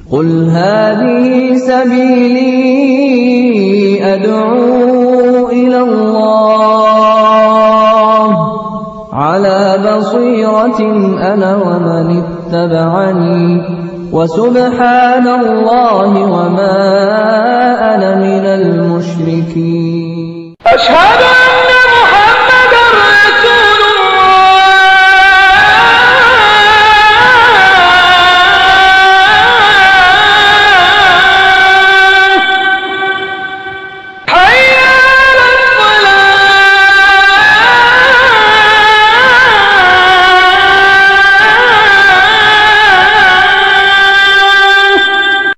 قل هذه سبيلي أدعو إلى الله على بصيرة أنا ومن اتبعني وسبحان الله وما أنا من المشركين أشهد أن محمدا رسول الله حي على الصلاة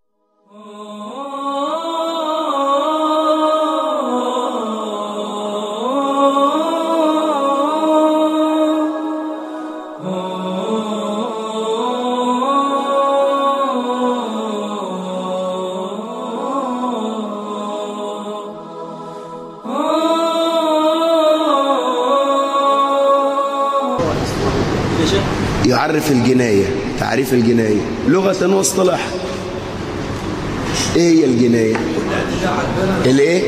يعرف الجناية تعريف الجناية لغة واصطلاحا ايه هي الجناية الايه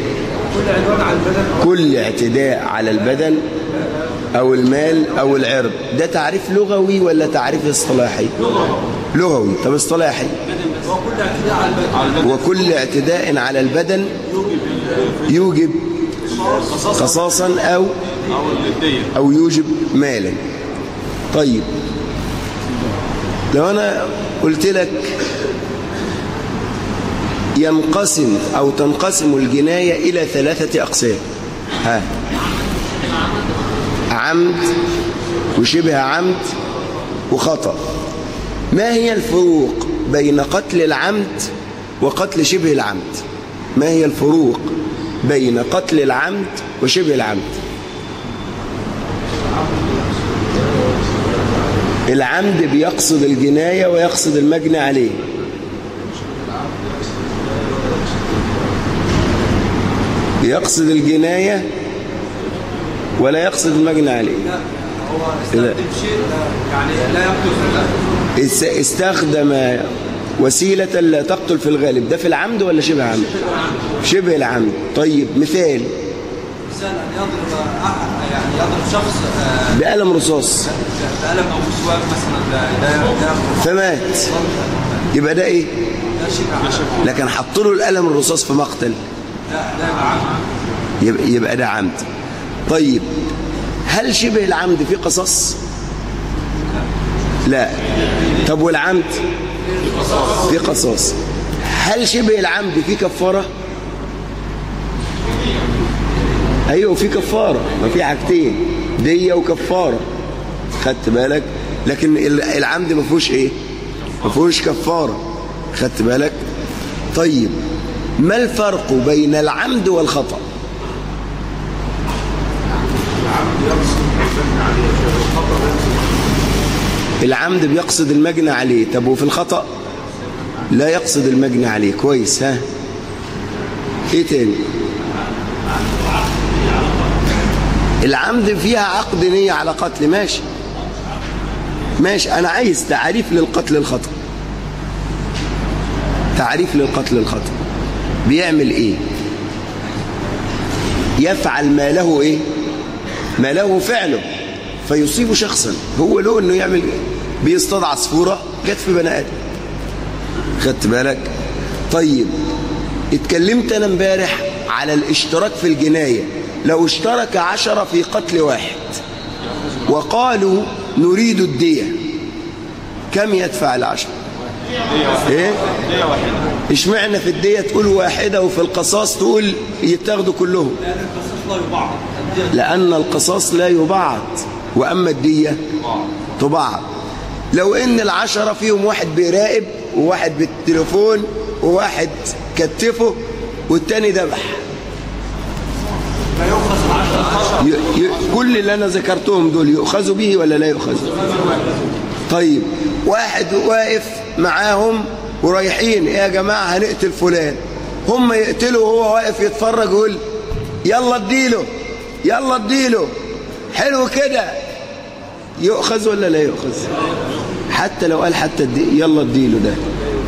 كل اعتداء على البدن او المال او العرض ده تعريف لغوي ولا تعريف اصطلاحي لغوي طب اصطلاحي وكل اعتداء على البدن يوجب قصاصا او او يوجب مالا طيب لو انا قلت لك ينقسم او تنقسم الجناية الى ثلاثة اقسام ها عمد وشبه عمد وخطأ ما هي الفروق بين قتل العمد وقتل شبه العمد ما هي الفروق بين قتل العمد وشبه العمد العمد بيقصد الجناية ويقصد المجني عليه يقصد الجناية ولا يقصد المجني عليه هو لا. استخدم شيء يعني لا يقتل في الله است- استخدم وسيلة لا تقتل في الغالب ده في العمد ولا شبه عمد شبه العمد طيب مثال مثال ان يضرب أحد يعني يضرب شخص آه، بقلم رصاص بقلم او مسواك مثلا ده ده ده فمات يبقى ده ايه ده شبه عمد. لكن حط له القلم الرصاص في مقتل ده ده يبقى عمد يبقى, يبقى ده عمد طيب هل شبه العمد فيه قصاص لا طب والعمد فيه قصاص هل شبه العمد فيه كفارة ايوه في كفارة ما في حاجتين دية وكفارة خدت بالك لكن ال- العمد ما فيهوش ايه ما فيهوش كفارة خدت بالك طيب ما الفرق بين العمد والخطأ العمد بيقصد المجنى عليه طب وفي الخطأ لا يقصد المجنى عليه كويس ها ايه تاني العمد فيها عقد نية على قتل ماشي ماشي انا عايز تعريف للقتل الخطأ تعريف للقتل الخطأ بيعمل ايه يفعل ما له ايه ما له فعله فيصيب شخصا هو له انه يعمل بيصطاد عصفوره جت في بني ادم خدت بالك طيب اتكلمت انا امبارح على الاشتراك في الجنايه لو اشترك عشرة في قتل واحد وقالوا نريد الدية كم يدفع العشرة ايه اشمعنى في الدية تقول واحدة وفي القصاص تقول يتاخدوا كلهم لان القصاص لا يبعض الدية لأن القصاص لا يبعض وأما الدية تبعض لو إن العشرة فيهم واحد بيراقب وواحد بالتليفون وواحد كتفه والتاني ذبح لا يؤخذ العشرة ي- ي- كل اللي أنا ذكرتهم دول يؤخذوا به ولا لا يؤخذوا طيب واحد واقف معاهم ورايحين إيه يا جماعة هنقتل فلان هم يقتلوا وهو واقف يتفرج يقول يلا اديله يلا اديله حلو كده يؤخذ ولا لا يؤخذ حتى لو قال حتى ادي يلا اديله ده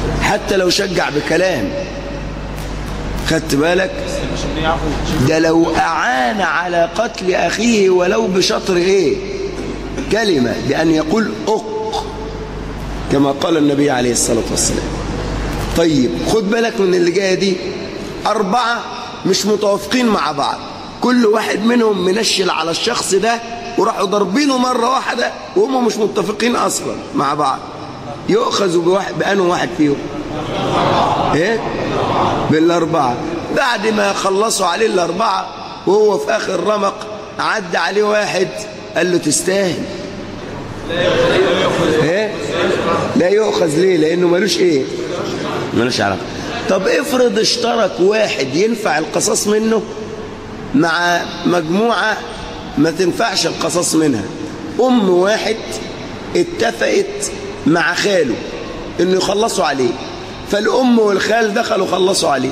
حتى لو شجع بكلام خدت بالك ده لو أعان على قتل أخيه ولو بشطر إيه كلمة بأن يقول أق كما قال النبي عليه الصلاة والسلام طيب خد بالك من اللي جاية دي أربعة مش متوافقين مع بعض كل واحد منهم منشل على الشخص ده وراحوا ضاربينه مرة واحدة وهم مش متفقين أصلا مع بعض يؤخذوا بواحد بأنه واحد فيهم ايه بالاربعه بعد ما خلصوا عليه الاربعه وهو في اخر رمق عدى عليه واحد قال له تستاهل ايه لا يؤخذ ليه لانه ملوش ايه ملوش علاقه طب افرض اشترك واحد ينفع القصاص منه مع مجموعه ما تنفعش القصاص منها ام واحد اتفقت مع خاله انه يخلصوا عليه فالام والخال دخلوا خلصوا عليه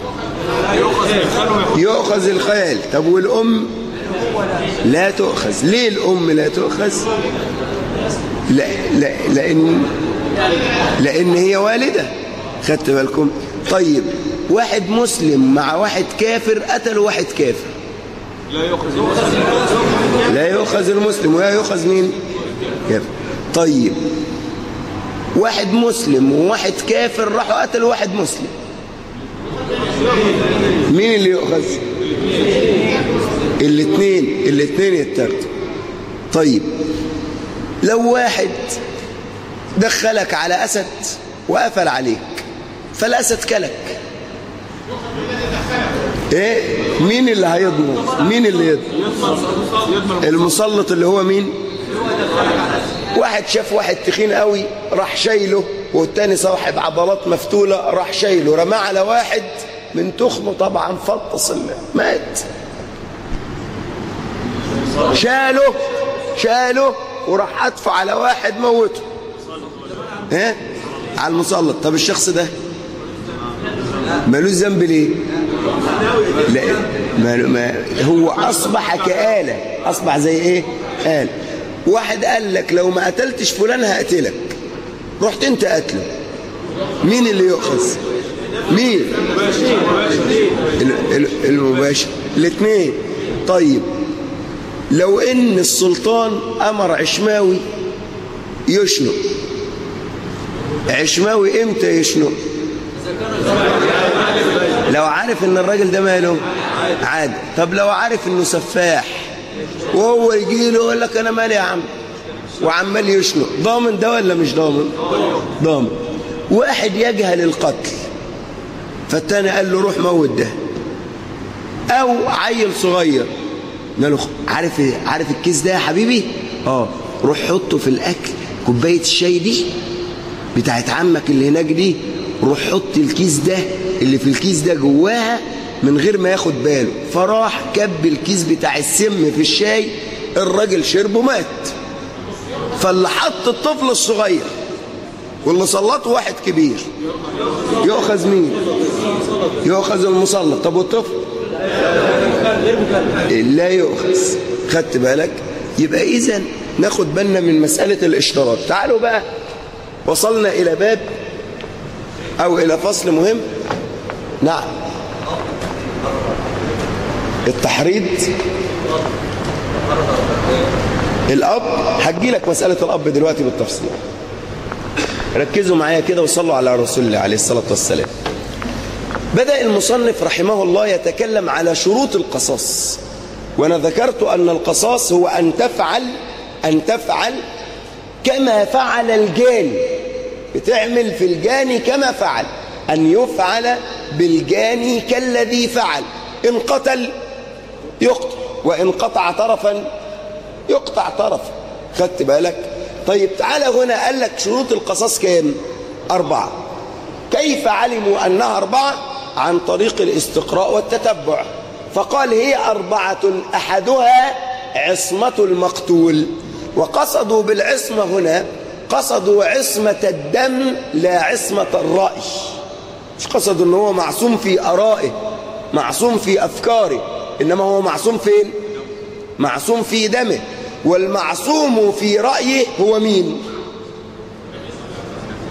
يؤخذ الخال طب والام لا تؤخذ ليه الام لا تؤخذ لا لا لان لان هي والده خدت بالكم طيب واحد مسلم مع واحد كافر قتل واحد كافر لا يؤخذ المسلم ولا يؤخذ مين كافر طيب واحد مسلم وواحد كافر راحوا قتلوا واحد مسلم مين اللي يؤخذ الاثنين الاثنين يتاخدوا طيب لو واحد دخلك على اسد وقفل عليك فالاسد كلك ايه مين اللي هيضمن مين اللي يضمن المسلط اللي هو مين واحد شاف واحد تخين قوي راح شايله والتاني صاحب عضلات مفتولة راح شايله رماه على واحد من تخمه طبعا فطس ال- مات شاله شاله وراح أدفع على واحد موته ايه على المسلط طب الشخص ده مالوش ذنب ليه لا ما ما هو أصبح كآلة أصبح زي إيه آلة واحد قال لك لو ما قتلتش فلان هقتلك رحت انت قتله مين اللي يؤخذ مين ال- ال- المباشر الاثنين طيب لو ان السلطان امر عشماوي يشنق عشماوي امتى يشنق لو عارف ان الراجل ده ماله عادي طب لو عارف انه سفاح وهو يجي له يقول لك انا مالي يا عم وعمال يشنق ضامن ده ولا مش ضامن ضامن واحد يجهل القتل فالتاني قال له روح موت ده او عيل صغير قال له عارف عارف الكيس ده يا حبيبي اه روح حطه في الاكل كوبايه الشاي دي بتاعت عمك اللي هناك دي روح حط الكيس ده اللي في الكيس ده جواها من غير ما ياخد باله فراح كب الكيس بتاع السم في الشاي الراجل شربه مات فاللي حط الطفل الصغير واللي سلطه واحد كبير يؤخذ مين يؤخذ المسلط طب والطفل لا يؤخذ خدت بالك يبقى اذا ناخد بالنا من مسألة الاشتراط تعالوا بقى وصلنا إلى باب أو إلى فصل مهم نعم التحريض الأب هجي لك مسألة الأب دلوقتي بالتفصيل ركزوا معايا كده وصلوا على رسول الله عليه الصلاة والسلام بدأ المصنف رحمه الله يتكلم على شروط القصاص وأنا ذكرت أن القصاص هو أن تفعل أن تفعل كما فعل الجاني بتعمل في الجاني كما فعل أن يفعل بالجاني كالذي فعل إن قتل يقتل وإن قطع طرفا يقطع طرفا خدت بالك طيب تعالى هنا قال لك شروط القصاص كام أربعة كيف علموا أنها أربعة عن طريق الاستقراء والتتبع فقال هي أربعة أحدها عصمة المقتول وقصدوا بالعصمة هنا قصدوا عصمة الدم لا عصمة الرأي مش قصدوا ان هو معصوم في أرائه معصوم في أفكاره إنما هو معصوم فين معصوم في دمه والمعصوم في رأيه هو مين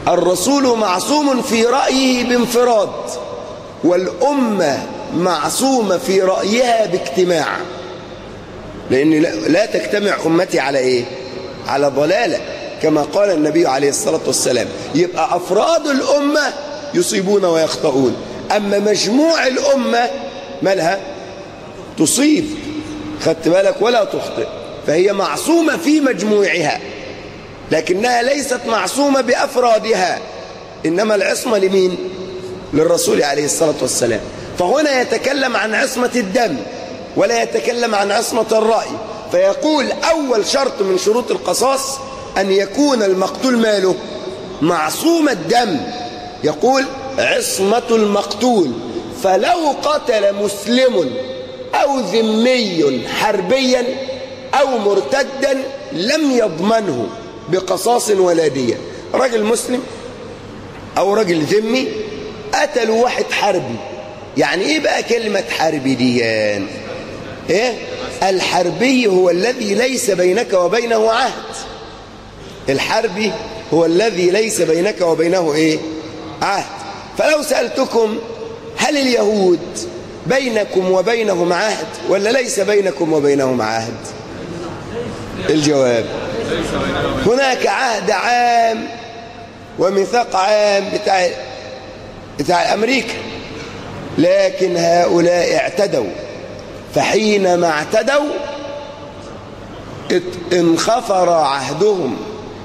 الرسول معصوم في رأيه بانفراد والأمة معصومة في رأيها باجتماع لأن لا- لا تجتمع أمتي على إيه على ضلالة كما قال النبي عليه الصلاة والسلام يبقى أفراد الأمة يصيبون ويخطئون أما مجموع الأمة مالها تصيب خدت بالك ولا تخطئ فهي معصومة في مجموعها لكنها ليست معصومة بأفرادها إنما العصمة لمين للرسول عليه الصلاة والسلام فهنا يتكلم عن عصمة الدم ولا يتكلم عن عصمة الرأي فيقول أول شرط من شروط القصاص أن يكون المقتول ماله معصوم الدم يقول عصمة المقتول فلو قتل مسلم أو ذمي حربيا أو مرتدا لم يضمنه بقصاص ولا دية رجل مسلم أو رجل ذمي قتلوا واحد حربي يعني إيه بقى كلمة حربي ديان إيه الحربي هو الذي ليس بينك وبينه عهد الحربي هو الذي ليس بينك وبينه إيه عهد فلو سألتكم هل اليهود بينكم وبينهم عهد ولا ليس بينكم وبينهم عهد الجواب هناك عهد عام وميثاق عام بتاع بتاع أمريكا لكن هؤلاء اعتدوا فحينما اعتدوا ات- انخفر عهدهم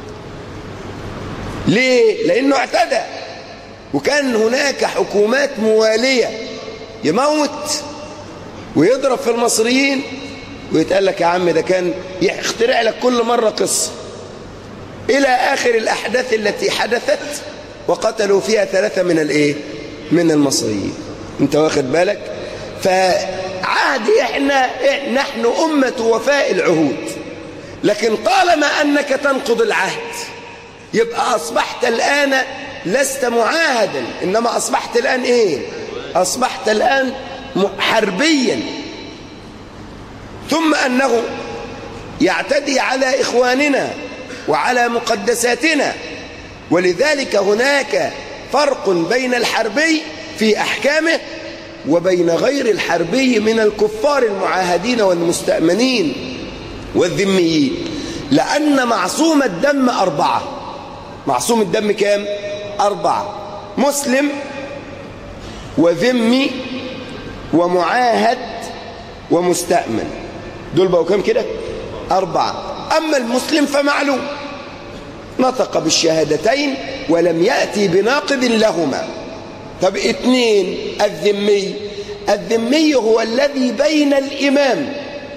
ليه؟ لأنه اعتدى وكان هناك حكومات موالية يموت ويضرب في المصريين ويتقال لك يا عم ده كان يخترع لك كل مرة قصة إلى آخر الأحداث التي حدثت وقتلوا فيها ثلاثة من الإيه؟ من المصريين أنت واخد بالك؟ فعهد إحنا إح- نحن أمة وفاء العهود لكن طالما أنك تنقض العهد يبقى أصبحت الآن لست معاهدا إنما أصبحت الآن إيه؟ أصبحت الآن م- حربيا ثم أنه يعتدي على إخواننا وعلى مقدساتنا ولذلك هناك فرق بين الحربي في أحكامه وبين غير الحربي من الكفار المعاهدين والمستأمنين والذميين لأن معصوم الدم أربعة معصوم الدم كام؟ أربعة مسلم وذمي ومعاهد ومستأمن دول بقوا كام كده؟ أربعة أما المسلم فمعلوم نطق بالشهادتين ولم يأتي بناقض لهما طب اتنين الذمي الذمي هو الذي بين الإمام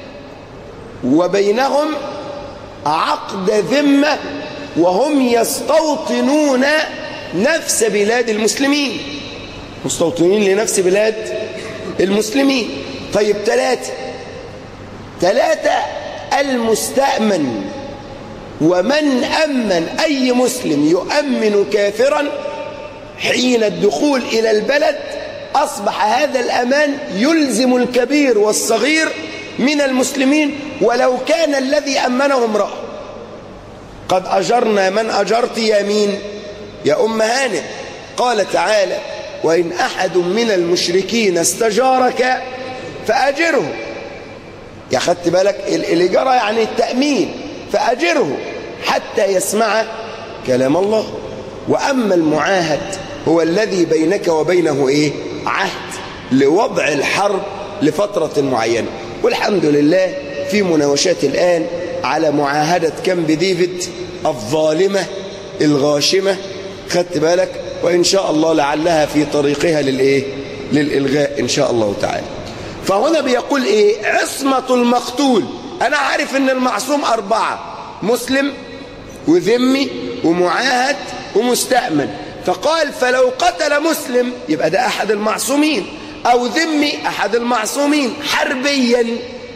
وبينهم عقد ذمة وهم يستوطنون نفس بلاد المسلمين مستوطنين لنفس بلاد المسلمين طيب ثلاثة ثلاثة المستأمن ومن أمن أي مسلم يؤمن كافرا حين الدخول إلى البلد أصبح هذا الأمان يلزم الكبير والصغير من المسلمين ولو كان الذي أمنه امرأة قد أجرنا من أجرت يا مين يا أم هانئ قال تعالى وإن أحد من المشركين استجارك فأجره يا خدت بالك ال- الإجارة يعني التأمين فأجره حتى يسمع كلام الله وأما المعاهد هو الذي بينك وبينه إيه عهد لوضع الحرب لفترة معينة والحمد لله في مناوشات الآن على معاهدة كامب ديفيد الظالمة الغاشمة خدت بالك وإن شاء الله لعلها في طريقها للإيه للإلغاء إن شاء الله تعالى فهنا بيقول إيه عصمة المقتول أنا عارف إن المعصوم أربعة مسلم وذمي ومعاهد ومستأمن فقال فلو قتل مسلم يبقى ده أحد المعصومين أو ذمي أحد المعصومين حربيا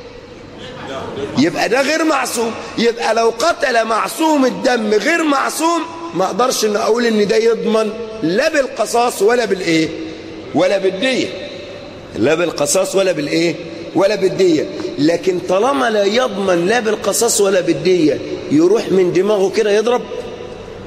يبقى ده غير معصوم يبقى لو قتل معصوم الدم غير معصوم ما اقدرش ان اقول ان ده يضمن لا بالقصاص ولا بالايه ولا بالديه لا بالقصاص ولا بالايه ولا بالديه لكن طالما لا يضمن لا بالقصاص ولا بالديه يروح من دماغه كده يضرب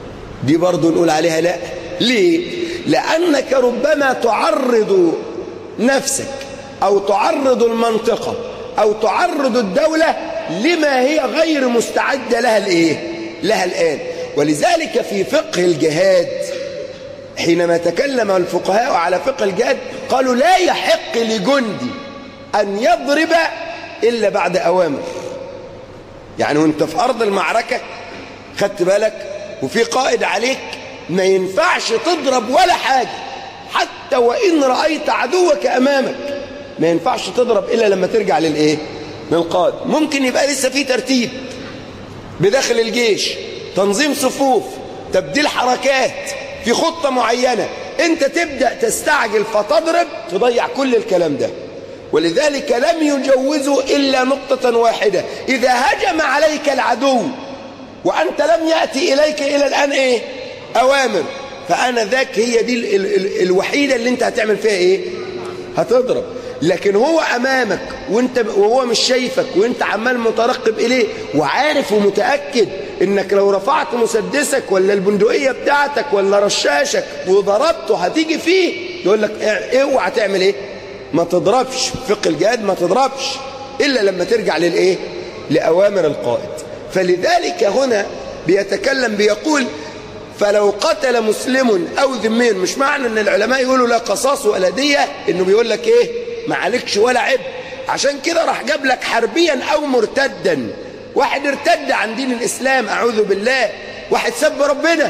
دي برضو نقول عليها لا ليه لأنك ربما تعرض نفسك أو تعرض المنطقة أو تعرض الدولة لما هي غير مستعدة لها الإيه لها الآن ولذلك في فقه الجهاد حينما تكلم الفقهاء على فقه الجهاد قالوا لا يحق لجندي أن يضرب إلا بعد أوامر يعني وانت في أرض المعركة خدت بالك وفي قائد عليك ما ينفعش تضرب ولا حاجة حتى وإن رأيت عدوك أمامك ما ينفعش تضرب إلا لما ترجع للإيه للقائد ممكن يبقى لسه في ترتيب بداخل الجيش تنظيم صفوف تبديل حركات في خطة معينة انت تبدأ تستعجل فتضرب تضيع كل الكلام ده ولذلك لم يجوزوا إلا نقطة واحدة إذا هجم عليك العدو وأنت لم يأتي إليك إلى الآن إيه أوامر فأنا ذاك هي دي ال ال ال الوحيدة اللي انت هتعمل فيها إيه هتضرب لكن هو أمامك وانت وهو مش شايفك وانت عمال مترقب إليه وعارف ومتأكد انك لو رفعت مسدسك ولا البندقية بتاعتك ولا رشاشك وضربته هتيجي فيه يقول لك اوعى تعمل ايه ما تضربش فقه الجهاد ما تضربش إلا لما ترجع للإيه لأوامر القائد فلذلك هنا بيتكلم بيقول فلو قتل مسلم أو ذمي مش معنى أن العلماء يقولوا لا قصاص ولا دية إنه بيقول لك إيه ما عليكش ولا عب عشان كده راح جاب لك حربيا أو مرتدا واحد ارتد عن دين الإسلام أعوذ بالله واحد سب ربنا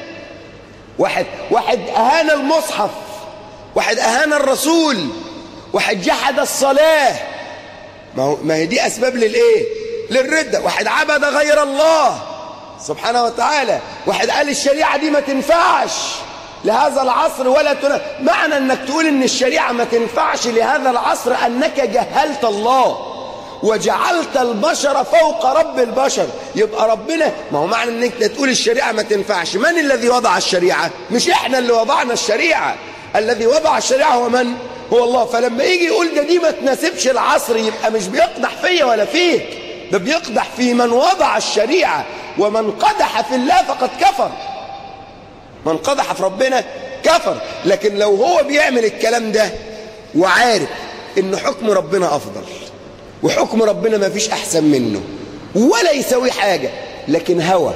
واحد واحد أهان المصحف واحد أهان الرسول واحد جحد الصلاة ما, هو ما هي دي أسباب للإيه للردة واحد عبد غير الله سبحانه وتعالى واحد قال الشريعة دي ما تنفعش لهذا العصر ولا تن... معنى انك تقول ان الشريعة ما تنفعش لهذا العصر انك جهلت الله وجعلت البشر فوق رب البشر يبقى ربنا ما هو معنى انك تقول الشريعة ما تنفعش من الذي وضع الشريعة مش احنا اللي وضعنا الشريعة الذي وضع الشريعة هو من هو الله فلما يجي يقول ده دي ما تناسبش العصر يبقى مش بيقدح فيا ولا فيك ده بيقدح في من وضع الشريعة ومن قدح في الله فقد كفر من قدح في ربنا كفر لكن لو هو بيعمل الكلام ده وعارف ان حكم ربنا افضل وحكم ربنا ما فيش احسن منه ولا يسوي حاجة لكن هوى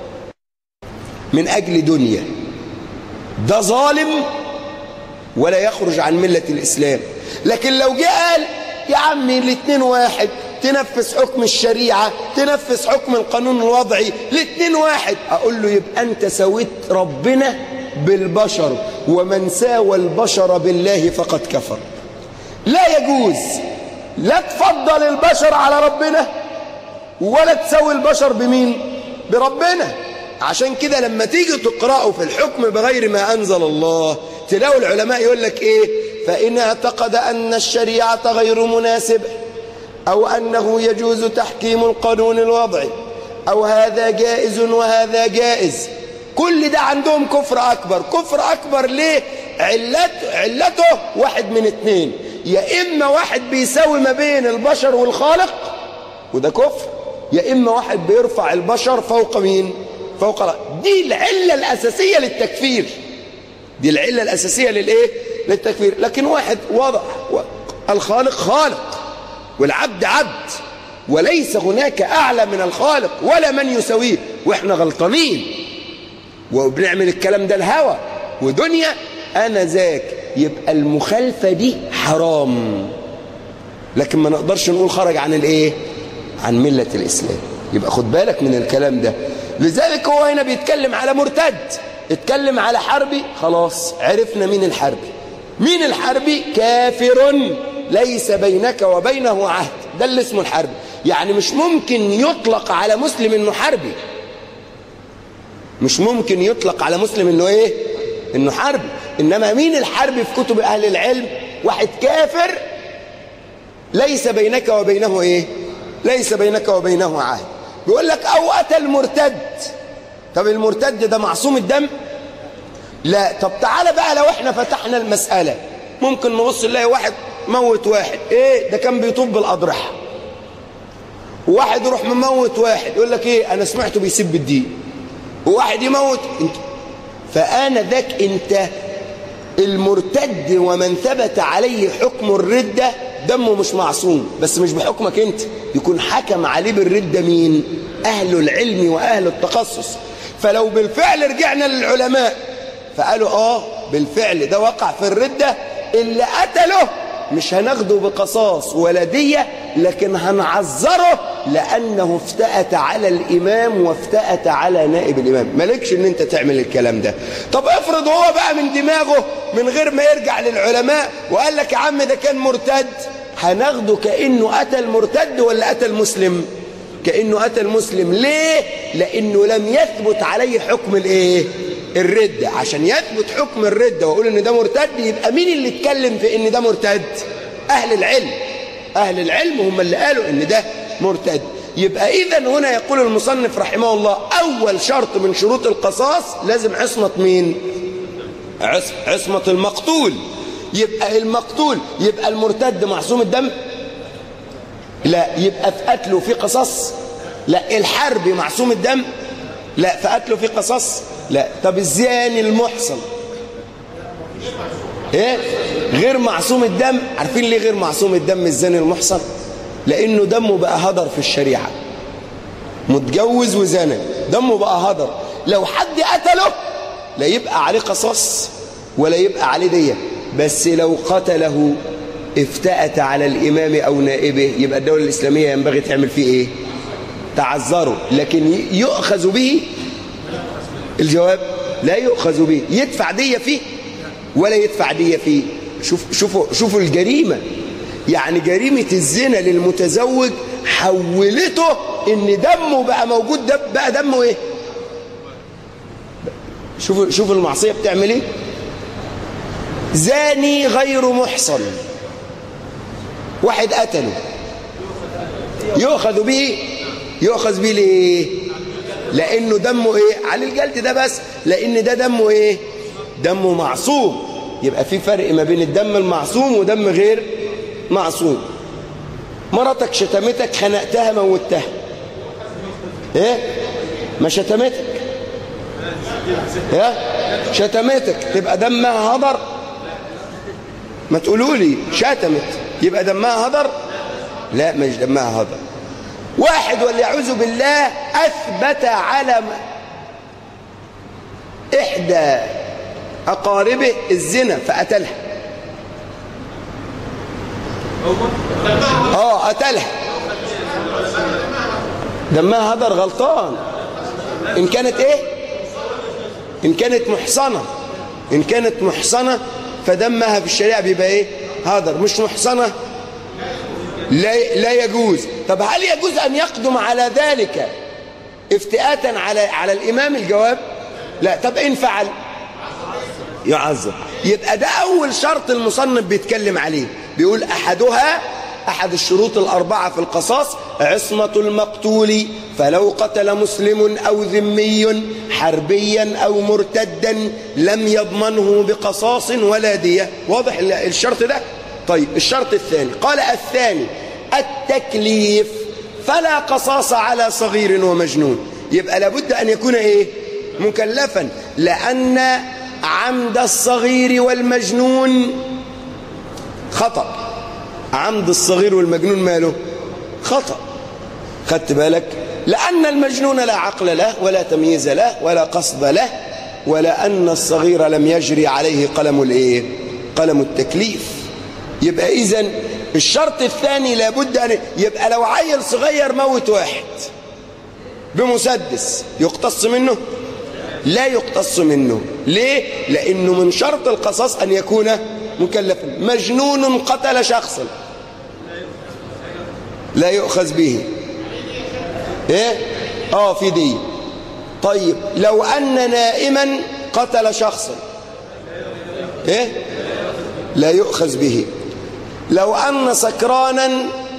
من اجل دنيا ده ظالم ولا يخرج عن ملة الاسلام لكن لو جه قال يا عمي الاثنين واحد تنفذ حكم الشريعة تنفذ حكم القانون الوضعي الاثنين واحد اقول له يبقى انت سويت ربنا بالبشر ومن ساوى البشر بالله فقد كفر لا يجوز لا تفضل البشر على ربنا ولا تسوي البشر بمين بربنا عشان كده لما تيجي تقرأه في الحكم بغير ما أنزل الله تلاقوا العلماء يقول لك إيه فإن اعتقد أن الشريعة غير مناسبة أو أنه يجوز تحكيم القانون الوضعي أو هذا جائز وهذا جائز كل ده عندهم كفر أكبر كفر أكبر ليه علت علته واحد من اتنين يا إما واحد بيساوي ما بين البشر والخالق وده كفر يا إما واحد بيرفع البشر فوق مين فوق الله دي العلة الأساسية للتكفير دي العلة الأساسية للإيه للتكفير لكن واحد وضع الخالق خالق والعبد عبد وليس هناك أعلى من الخالق ولا من يسويه وإحنا غلطانين وبنعمل الكلام ده الهوى ودنيا أنا ذاك يبقى المخالفة دي حرام لكن ما نقدرش نقول خرج عن الايه عن ملة الإسلام يبقى خد بالك من الكلام ده لذلك هو هنا بيتكلم على مرتد اتكلم على حربي خلاص عرفنا مين الحربي مين الحربي كافر ليس بينك وبينه عهد ده اللي اسمه الحربي يعني مش ممكن يطلق على مسلم انه حربي مش ممكن يطلق على مسلم انه ايه انه حربي انما مين الحربي في كتب اهل العلم واحد كافر ليس بينك وبينه ايه ليس بينك وبينه عهد بيقول لك او اتى المرتد طب المرتد ده معصوم الدم لا طب تعالى بقى لو احنا فتحنا المسألة ممكن نبص نلاقي واحد موت واحد ايه ده كان بيطوف بالاضرحه واحد يروح مموت واحد يقول لك ايه انا سمعته بيسب الدين وواحد يموت انت فانا ذاك انت المرتد ومن ثبت عليه حكم الردة دمه مش معصوم بس مش بحكمك انت يكون حكم عليه بالردة مين اهل العلم واهل التخصص فلو بالفعل رجعنا للعلماء فقالوا اه بالفعل ده وقع في الردة اللي قتله مش هناخده بقصاص ولا دية لكن هنعذره لأنه افتأت على الإمام وافتأت على نائب الإمام مالكش ان انت تعمل الكلام ده طب افرض هو بقى من دماغه من غير ما يرجع للعلماء وقال لك يا عم ده كان مرتد هناخده كأنه قتل مرتد ولا قتل مسلم كأنه قتل مسلم ليه لأنه لم يثبت عليه حكم الايه الردة عشان يثبت حكم الردة وأقول إن ده مرتد يبقى مين اللي اتكلم في إن ده مرتد أهل العلم أهل العلم هم اللي قالوا إن ده مرتد يبقى إذا هنا يقول المصنف رحمه الله أول شرط من شروط القصاص لازم عصمة مين عص- عصمة المقتول يبقى المقتول يبقى المرتد معصوم الدم لا يبقى في قتله في قصاص لا الحرب معصوم الدم لا في قتله في قصاص لا طب الزاني المحصن ايه غير معصوم الدم عارفين ليه غير معصوم الدم الزاني المحصن لانه دمه بقى هدر في الشريعه متجوز وزنى دمه بقى هدر لو حد قتله لا يبقى عليه قصاص ولا يبقى عليه دية بس لو قتله افتأت على الإمام أو نائبه يبقى الدولة الإسلامية ينبغي تعمل فيه إيه تعذره لكن يؤخذ به الجواب لا يؤخذ به يدفع دية فيه ولا يدفع دية فيه شوف شوفوا شوفوا الجريمة يعني جريمة الزنا للمتزوج حولته ان دمه بقى موجود دم بقى دمه ايه شوفوا شوفوا المعصية بتعمل ايه زاني غير محصن واحد قتله يؤخذ به يؤخذ به ليه لانه دمه ايه على الجلد ده بس لان ده دمه ايه دمه معصوم يبقى في فرق ما بين الدم المعصوم ودم غير معصوم مرتك شتمتك خنقتها موتها ايه ما شتمتك ايه شتمتك تبقى دمها هدر ما تقولوا لي شتمت يبقى دمها هدر لا مش دمها هدر واحد واليعوذ بالله اثبت على احدى اقاربه الزنا فقتلها اه قتلها دمها هدر غلطان ان كانت ايه ان كانت محصنة ان كانت محصنة فدمها في الشريعة بيبقى ايه هدر مش محصنة لا لا يجوز طب هل يجوز ان يقدم على ذلك افتئاتا على على الامام الجواب لا طب ان فعل يعذب يبقى ده اول شرط المصنف بيتكلم عليه بيقول احدها احد الشروط الاربعه في القصاص عصمه المقتول فلو قتل مسلم او ذمي حربيا او مرتدا لم يضمنه بقصاص ولا ديه واضح الشرط ده طيب الشرط الثاني قال الثاني التكليف فلا قصاص على صغير ومجنون يبقى لابد ان يكون ايه مكلفا لان عمد الصغير والمجنون خطأ عمد الصغير والمجنون ماله خطأ خدت بالك لأن المجنون لا عقل له ولا تمييز له ولا قصد له ولا أن الصغير لم يجري عليه قلم الايه قلم التكليف يبقى إذن الشرط الثاني لابد أن يبقى لو عيل صغير موت واحد بمسدس يقتص منه لا يقتص منه ليه لأنه من شرط القصاص أن يكون مكلفا مجنون قتل شخصا لا يؤخذ به ايه اه في دي طيب لو ان نائما قتل شخصا ايه لا يؤخذ به لو ان سكرانا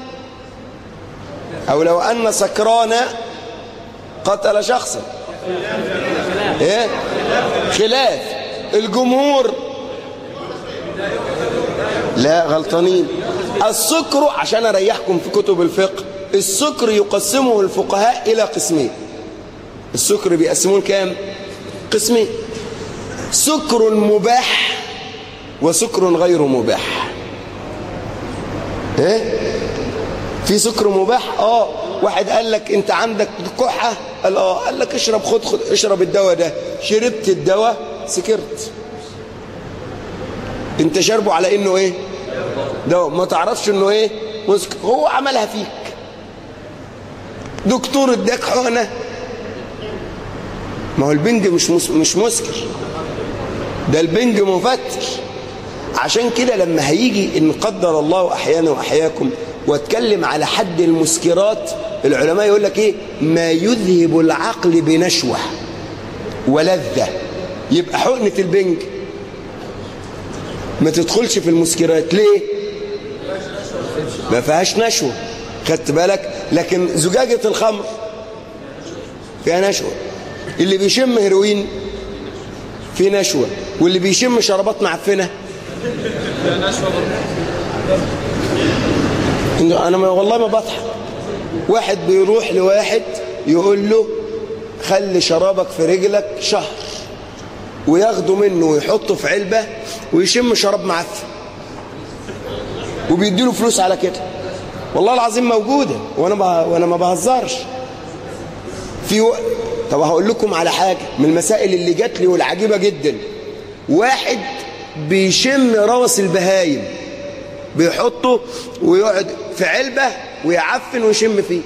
او لو ان سكرانا قتل شخصا ايه خلاف الجمهور لا غلطانين السكر عشان اريحكم في كتب الفقه السكر يقسمه الفقهاء الى قسمين السكر بيقسموه لكام قسمين سكر مباح وسكر غير مباح ايه في سكر مباح اه واحد قال لك انت عندك كحه قال اه قال لك اشرب خد خد اشرب الدواء ده شربت الدواء سكرت انت شربه على انه ايه دواء ما تعرفش انه ايه مسكر هو عملها فيك دكتور اداك حقنه ما هو البنج مش مس... مش مسكر ده البنج مفتر عشان كده لما هيجي ان قدر الله احيانا واحياكم واتكلم على حد المسكرات العلماء يقول لك ايه ما يذهب العقل بنشوه ولذه يبقى حقنه البنج ما تدخلش في المسكرات ليه ما فيهاش نشوه خدت بالك لكن زجاجه الخمر فيها نشوه اللي بيشم هيروين في نشوه واللي بيشم شرابات معفنه انا ما والله ما بضحك واحد بيروح لواحد يقول له خلي شرابك في رجلك شهر وياخده منه ويحطه في علبة ويشم شراب معفن وبيديله فلوس على كده والله العظيم موجودة وانا ما وانا ما بهزرش في و... طب هقول لكم على حاجة من المسائل اللي جات لي والعجيبة جدا واحد بيشم روس البهايم بيحطه ويقعد في علبة ويعفن ويشم فيه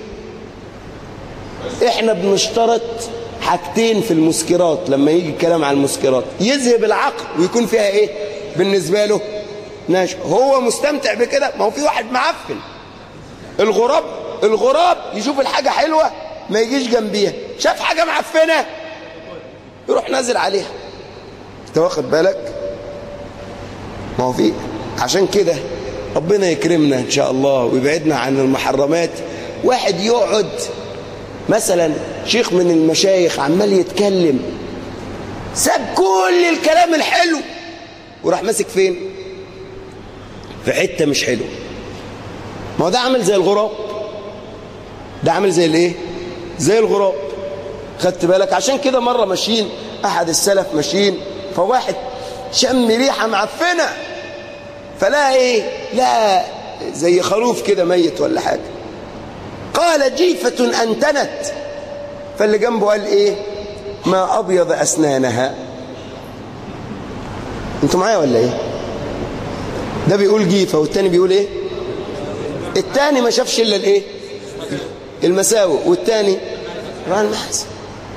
احنا بنشترط حاجتين في المسكرات لما يجي الكلام على المسكرات يذهب العقل ويكون فيها ايه بالنسبة له ناشف هو مستمتع بكده ما هو في واحد معفن الغراب الغراب يشوف الحاجة حلوة ما يجيش جنبيها شاف حاجة معفنة يروح نازل عليها انت واخد بالك ما هو في عشان كده ربنا يكرمنا ان شاء الله ويبعدنا عن المحرمات واحد يقعد مثلا شيخ من المشايخ عمال يتكلم ساب كل الكلام الحلو وراح ماسك فين في حته مش حلوه ما هو ده عامل زي الغراب ده عامل زي الايه زي الغراب خدت بالك عشان كده مره ماشيين احد السلف ماشيين فواحد شم ريحه معفنه فلا ايه لا زي خروف كده ميت ولا حاجه قال جيفة أنتنت فاللي جنبه قال إيه ما أبيض أسنانها انتوا معايا ولا إيه ده بيقول جيفة والتاني بيقول إيه التاني ما شافش إلا الإيه المساوئ والتاني رأى المحاسن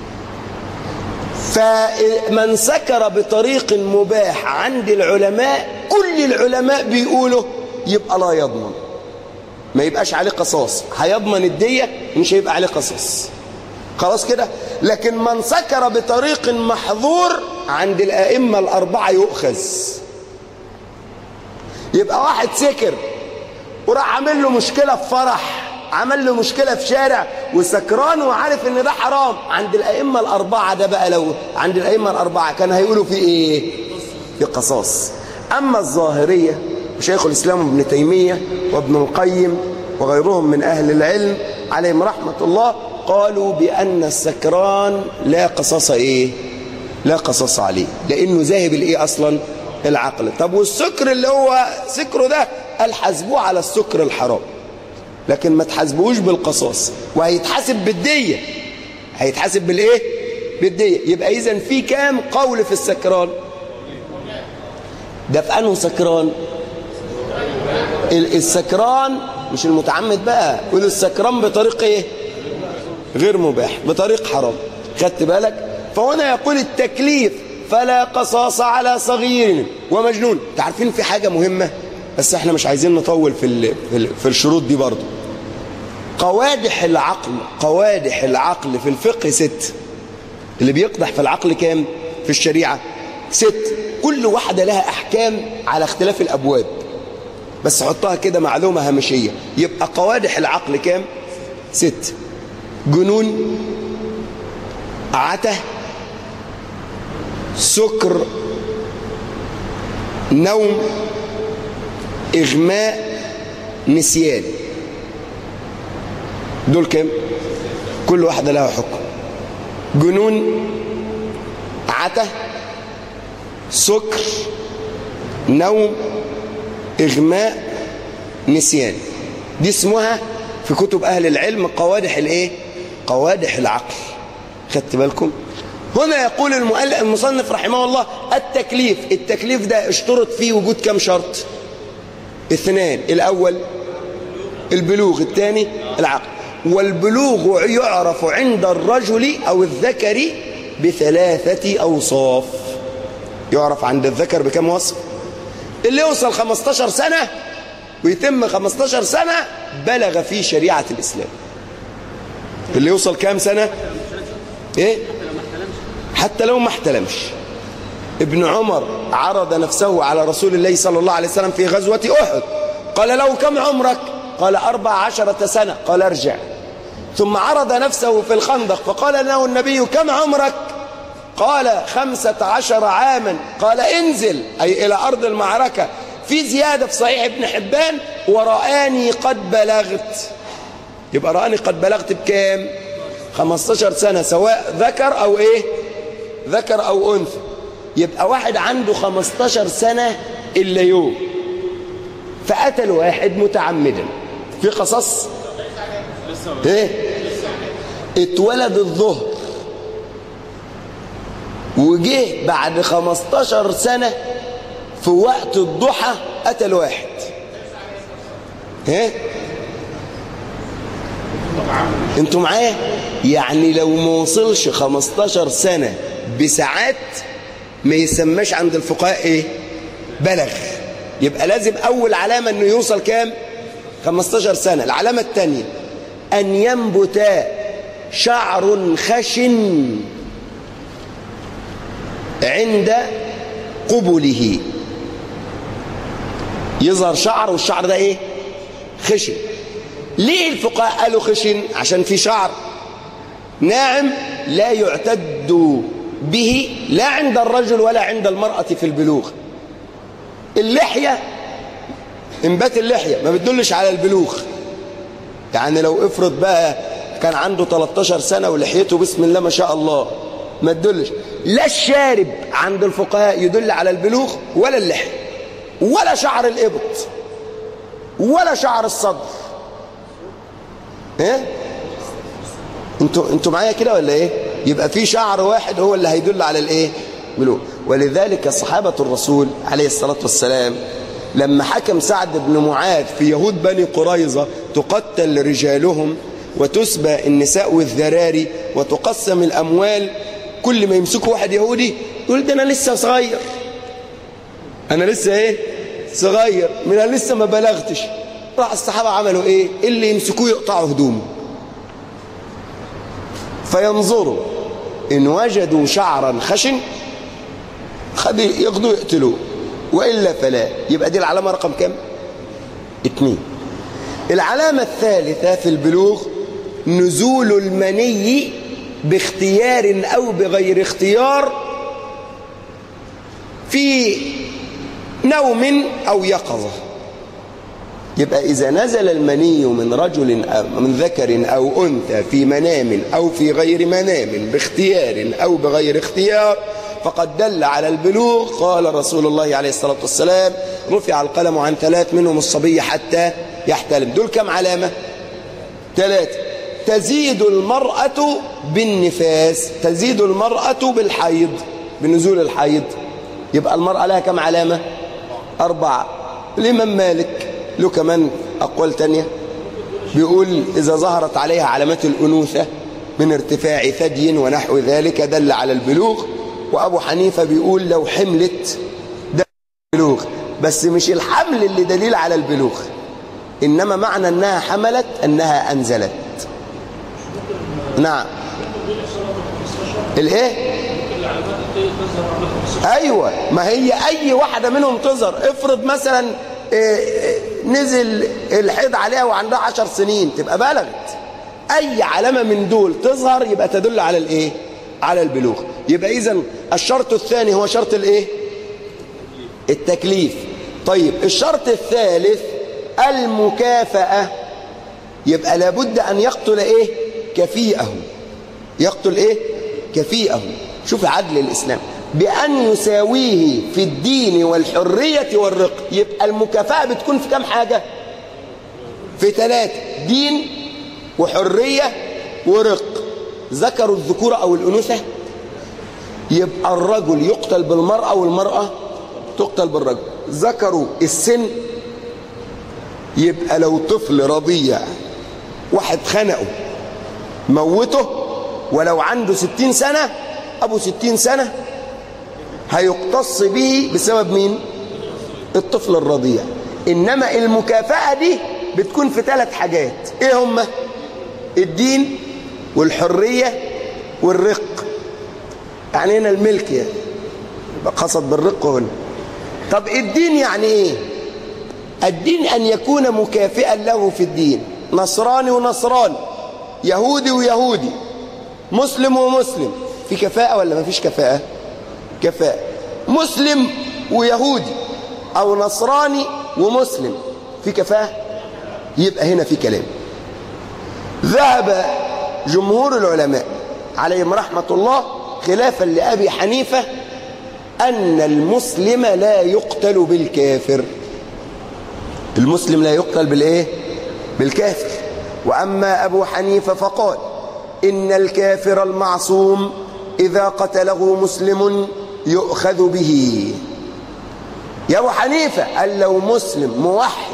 فمن سكر بطريق مباح عند العلماء كل العلماء بيقولوا يبقى لا يضمن ما يبقاش عليه قصاص هيضمن الدية مش هيبقى عليه قصاص خلاص كده لكن من سكر بطريق محظور عند الأئمة الأربعة يؤخذ يبقى واحد سكر وراح عامل له مشكلة في فرح عمل له مشكلة في شارع وسكران وعارف ان ده حرام عند الأئمة الأربعة ده بقى لو عند الأئمة الأربعة كان هيقولوا في ايه في قصاص أما الظاهرية شيخ الإسلام ابن تيمية وابن القيم وغيرهم من أهل العلم عليهم رحمة الله قالوا بأن السكران لا قصاص إيه لا قصاص عليه لأنه ذاهب الإيه أصلا العقل طب والسكر اللي هو سكره ده قال حاسبوه على السكر الحرام لكن ما تحاسبوش بالقصاص وهيتحاسب بالدية هيتحاسب بالإيه بالدية يبقى إذن في كام قول في السكران ده في أنه سكران السكران مش المتعمد بقى يقول السكران بطريق ايه غير مباح بطريق حرام خدت بالك فهنا يقول التكليف فلا قصاص على صغير ومجنون تعرفين في حاجة مهمة بس احنا مش عايزين نطول في ال في, ال في الشروط دي برضو قوادح العقل قوادح العقل في الفقه ست اللي بيقدح في العقل كام في الشريعة ست كل واحدة لها أحكام على اختلاف الأبواب بس حطها كده معلومة هامشية يبقى قوادح العقل كام ست جنون عته سكر نوم إغماء نسيان دول كام كل واحدة لها حكم جنون عته سكر نوم اغماء نسيان دي اسمها في كتب اهل العلم قوادح الايه قوادح العقل خدت بالكم هنا يقول المؤلف المصنف رحمه الله التكليف التكليف ده اشترط فيه وجود كم شرط اثنان الاول البلوغ الثاني العقل والبلوغ يعرف عند الرجل او الذكر بثلاثة اوصاف يعرف عند الذكر بكم وصف اللي يوصل 15 سنة ويتم 15 سنة بلغ في شريعة الإسلام اللي يوصل كام سنة ايه حتى لو ما احتلمش ابن عمر عرض نفسه على رسول الله صلى الله عليه وسلم في غزوة أحد قال له كم عمرك قال أربع عشرة سنة قال ارجع ثم عرض نفسه في الخندق فقال له النبي كم عمرك قال خمسة عشر عاما قال انزل أي إلى أرض المعركة في زيادة في صحيح ابن حبان ورآني قد بلغت يبقى رآني قد بلغت بكام 15 سنة سواء ذكر أو إيه ذكر أو أنثى يبقى واحد عنده 15 سنة إلا يوم فقتل واحد متعمدا في قصص ايه اتولد الظهر وجه بعد 15 سنة في وقت الضحى قتل واحد ايه انتوا معايا يعني لو ما وصلش 15 سنة بساعات ما يسماش عند الفقهاء ايه بلغ يبقى لازم اول علامة انه يوصل كام 15 سنة العلامة الثانية ان ينبت شعر خشن عند قبله يظهر شعر والشعر ده ايه خشن ليه الفقهاء قالوا خشن عشان في شعر ناعم لا يعتد به لا عند الرجل ولا عند المرأة في البلوغ اللحية انبات اللحية ما بتدلش على البلوغ يعني لو افرض بقى كان عنده 13 سنة ولحيته بسم الله ما شاء الله ما تدلش لا الشارب عند الفقهاء يدل على البلوغ ولا اللحية ولا شعر الإبط ولا شعر الصدر ايه انتوا انتوا معايا كده ولا ايه يبقى في شعر واحد هو اللي هيدل على الايه بلوغ ولذلك صحابة الرسول عليه الصلاة والسلام لما حكم سعد بن معاذ في يهود بني قريظة تقتل رجالهم وتسبى النساء والذراري وتقسم الأموال كل ما يمسكوا واحد يهودي يقول ده أنا لسه صغير أنا لسه إيه صغير من أنا لسه ما بلغتش راح الصحابة عملوا إيه اللي يمسكوه يقطعوا هدومه فينظروا إن وجدوا شعرا خشن ياخدوه يقتلوه وإلا فلا يبقى دي العلامة رقم كام اتنين العلامة الثالثة في البلوغ نزول المني باختيار أو بغير اختيار في نوم أو يقظة يبقى إذا نزل المني من رجل أو من ذكر أو أنثى في منام أو في غير منام باختيار أو بغير اختيار فقد دل على البلوغ قال رسول الله عليه الصلاة والسلام رفع القلم عن ثلاث منهم الصبي حتى يحتلم دول كم علامة ثلاثة تزيد المرأة بالنفاس تزيد المرأة بالحيض بنزول الحيض يبقى المرأة لها كم علامة أربعة الإمام مالك له كمان أقوال تانية بيقول إذا ظهرت عليها علامات الأنوثة من ارتفاع ثدي ونحو ذلك دل على البلوغ وأبو حنيفة بيقول لو حملت ده البلوغ بس مش الحمل اللي دليل على البلوغ إنما معنى أنها حملت أنها أنزلت نعم الايه ايوه ما هي اي واحده منهم تظهر افرض مثلا إيه نزل الحيض عليها وعندها عشر سنين تبقى بلغت اي علامه من دول تظهر يبقى تدل على الايه على البلوغ يبقى اذا الشرط الثاني هو شرط الايه التكليف طيب الشرط الثالث المكافأة يبقى لابد أن يقتل إيه كفيئه يقتل إيه يكافئه شوف عدل الإسلام بأن يساويه في الدين والحرية والرق يبقى المكافأة بتكون في كم حاجة في ثلاثة دين وحرية ورق ذكروا الذكورة أو الأنوثة يبقى الرجل يقتل بالمرأة والمرأة تقتل بالرجل ذكروا السن يبقى لو طفل رضيع واحد خنقه موته ولو عنده ستين سنة أبو ستين سنة هيقتص به بسبب مين الطفل الرضيع إنما المكافأة دي بتكون في ثلاث حاجات إيه هما الدين والحرية والرق يعني هنا الملك يعني يبقى قصد بالرق هنا طب الدين يعني ايه الدين ان يكون مكافئا له في الدين نصراني ونصراني يهودي ويهودي مسلم ومسلم في كفاءة ولا ما فيش كفاءة كفاءة مسلم ويهودي او نصراني ومسلم في كفاءة يبقى هنا في كلام ذهب جمهور العلماء عليهم رحمة الله خلافا لأبي حنيفة أن المسلم لا يقتل بالكافر المسلم لا يقتل بالإيه؟ بالكافر وأما أبو حنيفة فقال إن الكافر المعصوم إذا قتله مسلم يؤخذ به يا أبو حنيفة قال لو مسلم موحد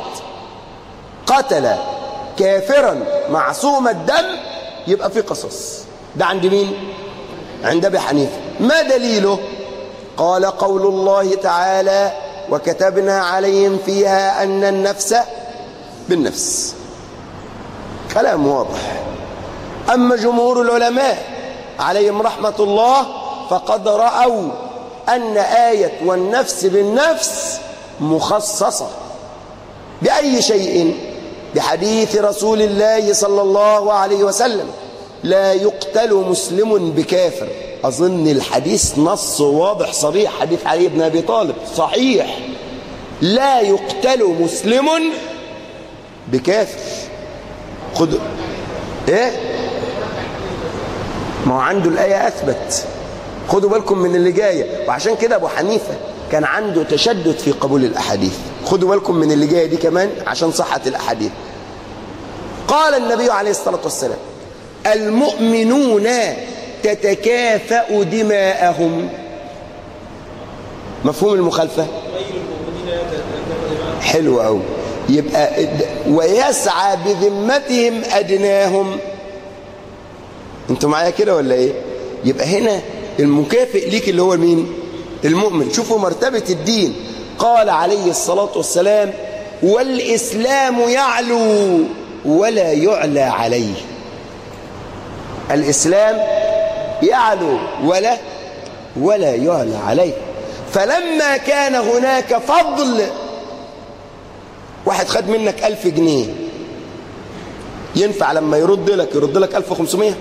قتل كافرا معصوم الدم يبقى في قصص ده عند مين عند ابي حنيفه ما دليله قال قول الله تعالى وكتبنا عليهم فيها ان النفس بالنفس كلام واضح اما جمهور العلماء عليهم رحمه الله فقد راوا ان ايه والنفس بالنفس مخصصه باي شيء بحديث رسول الله صلى الله عليه وسلم لا يقتل مسلم بكافر أظن الحديث نص واضح صريح حديث علي بن أبي طالب صحيح لا يقتل مسلم بكافر خد ايه ما هو عنده الآية أثبت خدوا بالكم من اللي جاية وعشان كده أبو حنيفة كان عنده تشدد في قبول الأحاديث خدوا بالكم من اللي جاية دي كمان عشان صحة الأحاديث قال النبي عليه الصلاة والسلام المؤمنون تتكافأ دماءهم مفهوم المخالفة حلو قوي يبقى ويسعى بذمتهم أدناهم انتوا معايا كده ولا ايه يبقى هنا المكافئ ليك اللي هو مين المؤمن شوفوا مرتبة الدين قال عليه الصلاة والسلام والإسلام يعلو ولا يعلى عليه الإسلام يعلو ولا ولا يعلى عليه فلما كان هناك فضل واحد خد منك ألف جنيه ينفع لما يرد لك يرد لك ألف وخمسمية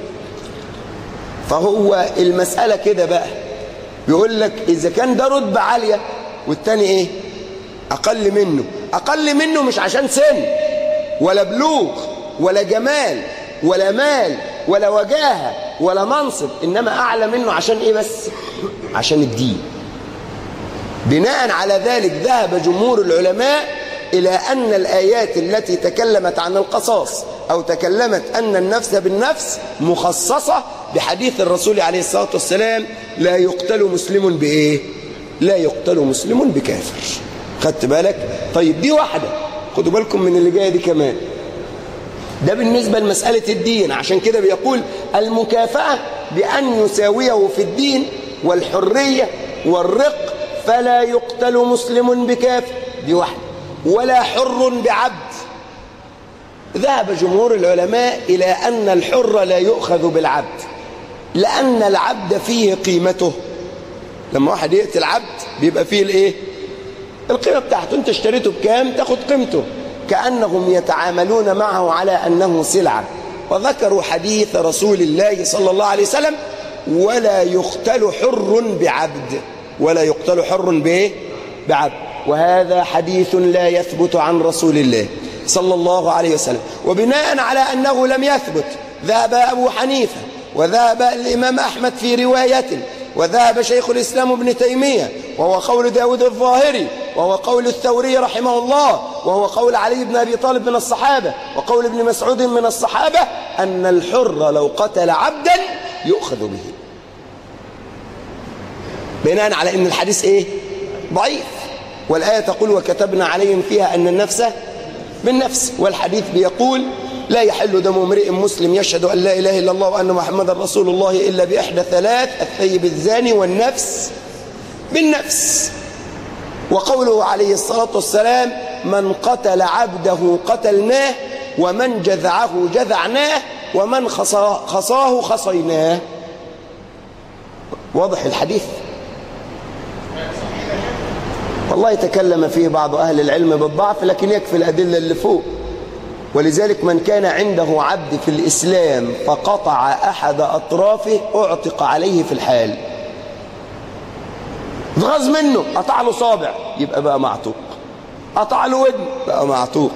فهو المسألة كده بقى بيقول لك إذا كان ده رتبة عالية والتاني إيه أقل منه أقل منه مش عشان سن ولا بلوغ ولا جمال ولا مال ولا وجاهة ولا منصب إنما أعلى منه عشان إيه بس عشان الدين بناء على ذلك ذهب جمهور العلماء إلى أن الآيات التي تكلمت عن القصاص أو تكلمت أن النفس بالنفس مخصصة بحديث الرسول عليه الصلاة والسلام لا يقتل مسلم بإيه لا يقتل مسلم بكافر خدت بالك طيب دي واحدة خدوا بالكم من اللي جاية دي كمان ده بالنسبة لمسألة الدين عشان كده بيقول المكافأة بأن يساويه في الدين والحرية والرق فلا يقتل مسلم بكافر دي واحدة ولا حر بعبد ذهب جمهور العلماء إلى أن الحر لا يؤخذ بالعبد لأن العبد فيه قيمته لما واحد يقتل عبد بيبقى فيه الايه القيمة بتاعته انت اشتريته بكام تاخد قيمته كأنهم يتعاملون معه على أنه سلعة وذكروا حديث رسول الله صلى الله عليه وسلم ولا يقتل حر بعبد ولا يقتل حر بايه بعبد وهذا حديث لا يثبت عن رسول الله صلى الله عليه وسلم وبناء على أنه لم يثبت ذهب أبو حنيفة وذهب الإمام أحمد في روايته وذهب شيخ الإسلام ابن تيمية وهو قول داود الظاهري وهو قول الثوري رحمه الله وهو قول علي بن أبي طالب من الصحابة وقول ابن مسعود من الصحابة أن الحر لو قتل عبدا يؤخذ به بناء على أن الحديث إيه ضعيف والآية تقول وكتبنا عليهم فيها أن النفس بالنفس والحديث بيقول لا يحل دم امرئ مسلم يشهد أن لا إله إلا الله وأن محمدا رسول الله إلا بإحدى ثلاث الثيب الزاني والنفس بالنفس وقوله عليه الصلاة والسلام من قتل عبده قتلناه ومن جذعه جذعناه ومن خصاه, خصاه خصيناه واضح الحديث والله تكلم فيه بعض أهل العلم بالضعف لكن يكفي الأدلة اللي فوق ولذلك من كان عنده عبد في الإسلام فقطع أحد أطرافه أعتق عليه في الحال اتغاظ منه قطع له صابع يبقى بقى معتوق قطع له ودن بقى معتوق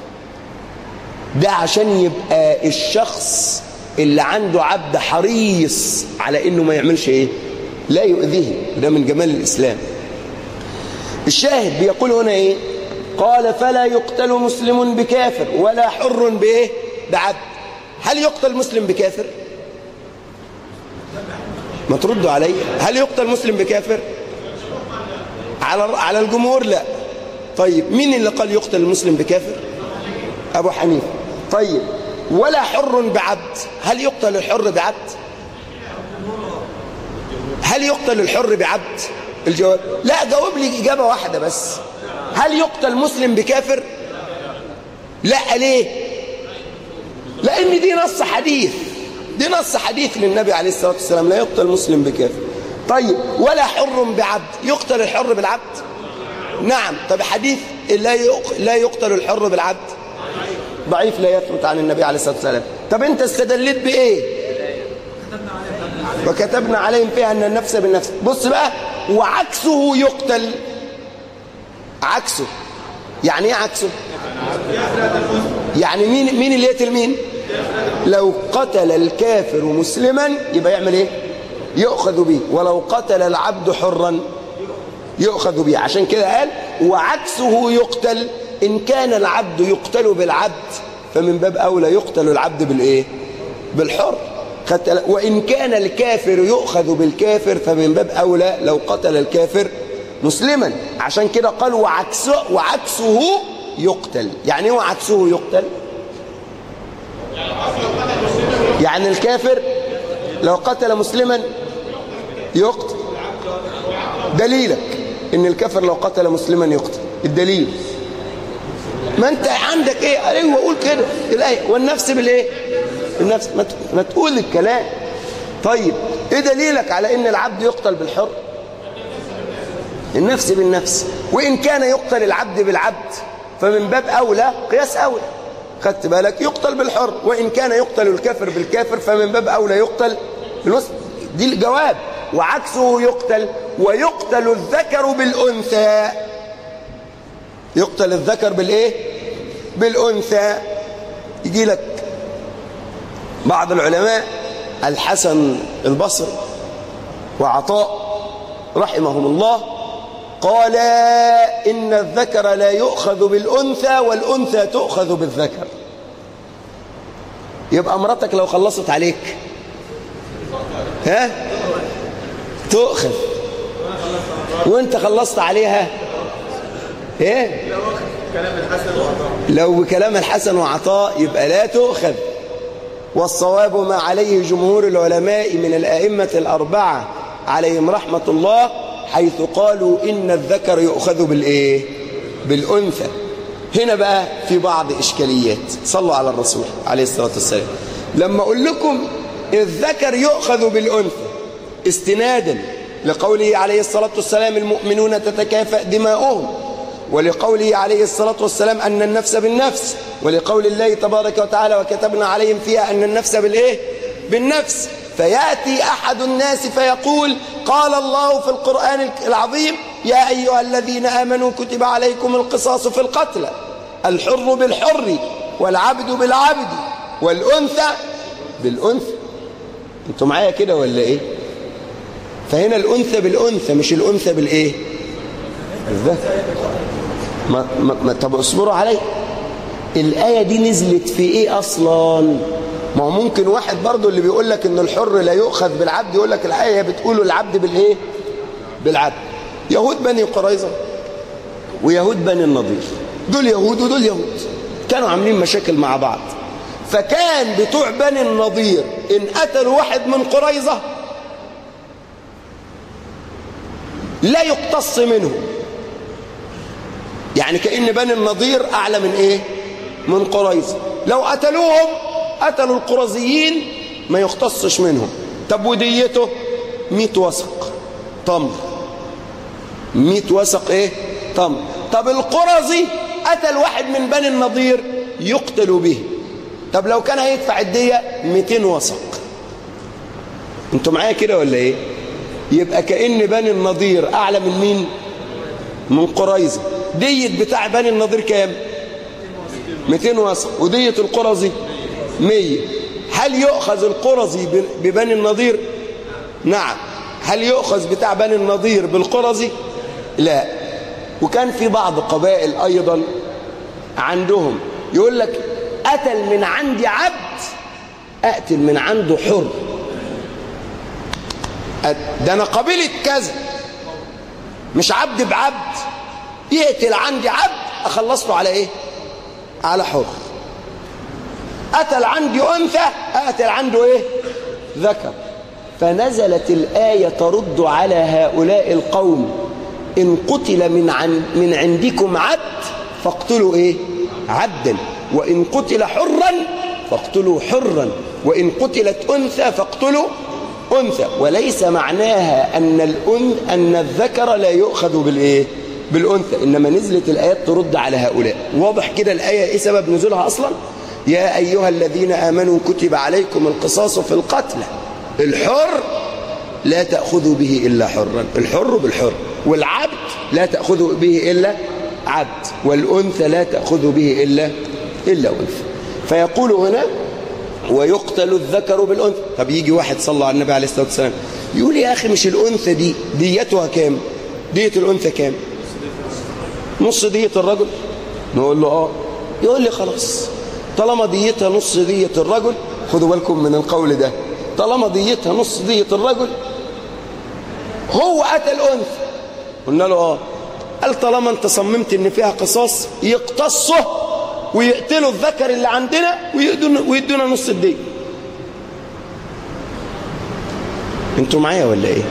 ده عشان يبقى الشخص اللي عنده عبد حريص على انه ما يعملش ايه لا يؤذيه ده من جمال الاسلام الشاهد بيقول هنا ايه قال فلا يقتل مسلم بكافر ولا حر بايه بعبد هل يقتل مسلم بكافر ما تردوا علي هل يقتل مسلم بكافر على على الجمهور لا طيب مين اللي قال يقتل المسلم بكافر ابو حنيفه طيب ولا حر بعبد هل يقتل الحر بعبد هل يقتل الحر بعبد الجواب لا جاوب لي اجابه واحده بس هل يقتل مسلم بكافر لا ليه لان دي نص حديث دي نص حديث للنبي عليه الصلاه والسلام لا يقتل مسلم بكافر طيب ولا حر بعبد يقتل الحر بالعبد نعم طب حديث لا لا يقتل الحر بالعبد ضعيف لا يثبت عن النبي عليه الصلاه والسلام طب انت استدلت بايه وكتبنا عليهم فيها ان النفس بالنفس بص بقى وعكسه يقتل عكسه يعني ايه عكسه يعني مين مين اللي يقتل مين لو قتل الكافر مسلما يبقى يعمل ايه يؤخذ به ولو قتل العبد حرا يؤخذ به عشان كده قال وعكسه يقتل ان كان العبد يقتل بالعبد فمن باب اولى يقتل العبد بالايه بالحر وان كان الكافر يؤخذ بالكافر فمن باب اولى لو قتل الكافر مسلما عشان كده قال وعكسه وعكسه يقتل يعني ايه وعكسه يقتل يعني الكافر لو قتل مسلما يقتل دليلك ان الكافر لو قتل مسلما يقتل الدليل ما انت عندك ايه ايوه قول كده الايه والنفس بالايه النفس ما ما تقول الكلام طيب ايه دليلك على ان العبد يقتل بالحر النفس بالنفس وان كان يقتل العبد بالعبد فمن باب اولى قياس اولى خدت بالك يقتل بالحر وان كان يقتل الكافر بالكافر فمن باب اولى يقتل بالمسلم دي الجواب وعكسه يقتل ويقتل الذكر بالانثى يقتل الذكر بالايه بالانثى يجي لك بعض العلماء الحسن البصري وعطاء رحمهم الله قال إن الذكر لا يؤخذ بالأنثى والأنثى تؤخذ بالذكر يبقى مراتك لو خلصت عليك ها تؤخذ وانت خلصت عليها ايه لو بكلام الحسن وعطاء يبقى لا تؤخذ والصواب ما عليه جمهور العلماء من الأئمة الأربعة عليهم رحمة الله حيث قالوا إن الذكر يؤخذ بالإيه؟ بالأنثى هنا بقى في بعض إشكاليات صلوا على الرسول عليه الصلاة والسلام لما أقول لكم الذكر يؤخذ بالأنثى استنادا لقوله عليه الصلاة والسلام المؤمنون تتكافأ دماؤهم ولقوله عليه الصلاة والسلام أن النفس بالنفس ولقول الله تبارك وتعالى وكتبنا عليهم فيها أن النفس بالإيه؟ بالنفس فيأتي أحد الناس فيقول قال الله في القرآن العظيم يا أيها الذين آمنوا كتب عليكم القصاص في القتلى الحر بالحر والعبد بالعبد والأنثى بالأنثى انتوا معايا كده ولا ايه فهنا الانثى بالانثى مش الانثى بالايه بالذكر ما, ما, ما طب اصبروا علي الآية دي نزلت في ايه اصلا ما هو ممكن واحد برضو اللي بيقول لك ان الحر لا يؤخذ بالعبد يقول لك الآية بتقول العبد بالايه بالعبد يهود بني قريظة ويهود بني النضير دول يهود ودول يهود كانوا عاملين مشاكل مع بعض فكان بتوع بني النضير ان قتلوا واحد من قريظة لا يقتص منهم يعني كأن بني النضير أعلى من إيه من قريظة لو قتلوهم قتلوا القرظيين ما يختصش منهم طب وديته 100 وسق تمر 100 وسق ايه تمر طب القرظي قتل واحد من بني النضير يقتل به طب لو كان هيدفع الدية 200 وسق انتوا معايا كده ولا ايه يبقى كأن بني النضير اعلى من مين من قريظة دية بتاع بني النضير كام 200 وسق ودية القرظي 100 هل يؤخذ القرظي ببني النضير نعم هل يؤخذ بتاع بني النضير بالقرظي لا وكان في بعض قبائل ايضا عندهم يقول لك قتل من عندي عبد اقتل من عنده حر ده انا قبيله كذا مش عبد بعبد يقتل عندي عبد اخلص له على ايه على حر قتل عندي انثى اقتل عنده ايه ذكر فنزلت الايه ترد على هؤلاء القوم ان قتل من عن من عندكم عبد فاقتلوا ايه عبدا وان قتل حرا فاقتلوا حرا وان قتلت انثى فاقتلوا انثى وليس معناها ان الأن ان الذكر لا يؤخذ بالايه بالانثى انما نزلت الايات ترد على هؤلاء واضح كده الايه ايه سبب نزولها اصلا يا ايها الذين امنوا كتب عليكم القصاص في القتلى الحر لا تاخذوا به الا حرا الحر بالحر والعبد لا تاخذوا به الا عبد والانثى لا تاخذوا به الا الا انثى فيقول هنا ويقتل الذكر بالانثى طب يجي واحد صلى على النبي عليه الصلاه والسلام يقول يا اخي مش الانثى دي ديتها كام ديه الانثى كام نص دية الرجل نقول له اه يقول لي خلاص طالما ديتها نص دية الرجل خدوا بالكم من القول ده طالما ديتها نص دية الرجل هو قتل انثى قلنا له اه قال طالما انت صممت ان فيها قصاص يقتصه ويقتلوا الذكر اللي عندنا ويدونا, ويدونا نص الدية انتوا معايا ولا ايه